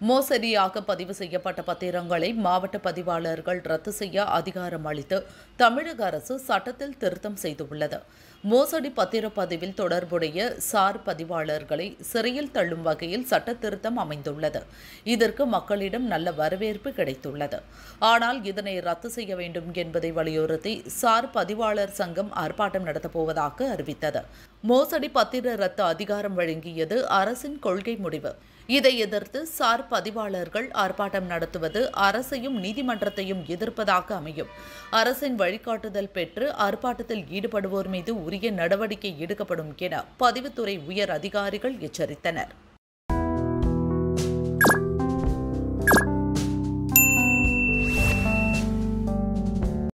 மோசடியாக பதிவு செய்யப்பட்ட பத்திரங்களை மாவட்ட பதிவாளர்கள் ரத்து செய்ய அதிகாரம் அளித்து தமிழக அரசு சட்டத்தில் திருத்தம் செய்துள்ளது மோசடி பத்திரப்பதிவில் தொடர்புடைய சார் பதிவாளர்களை சிறையில் தள்ளும் வகையில் சட்ட திருத்தம் அமைந்துள்ளது இதற்கு மக்களிடம் நல்ல வரவேற்பு கிடைத்துள்ளது ஆனால் இதனை ரத்து செய்ய வேண்டும் என்பதை வலியுறுத்தி சார் பதிவாளர் சங்கம் ஆர்ப்பாட்டம் நடத்தப்போவதாக அறிவித்தது மோசடி பத்திர ரத்து அதிகாரம் வழங்கியது அரசின் கொள்கை முடிவு இதை எதிர்த்து சார் பதிவாளர்கள் ஆர்ப்பாட்டம் நடத்துவது அரசையும் நீதிமன்றத்தையும் எதிர்ப்பதாக அமையும் அரசின் வழிகாட்டுதல் பெற்று ஆர்ப்பாட்டத்தில் ஈடுபடுவோர் மீது உரிய நடவடிக்கை எடுக்கப்படும் என பதிவுத்துறை உயர் அதிகாரிகள் எச்சரித்தனர்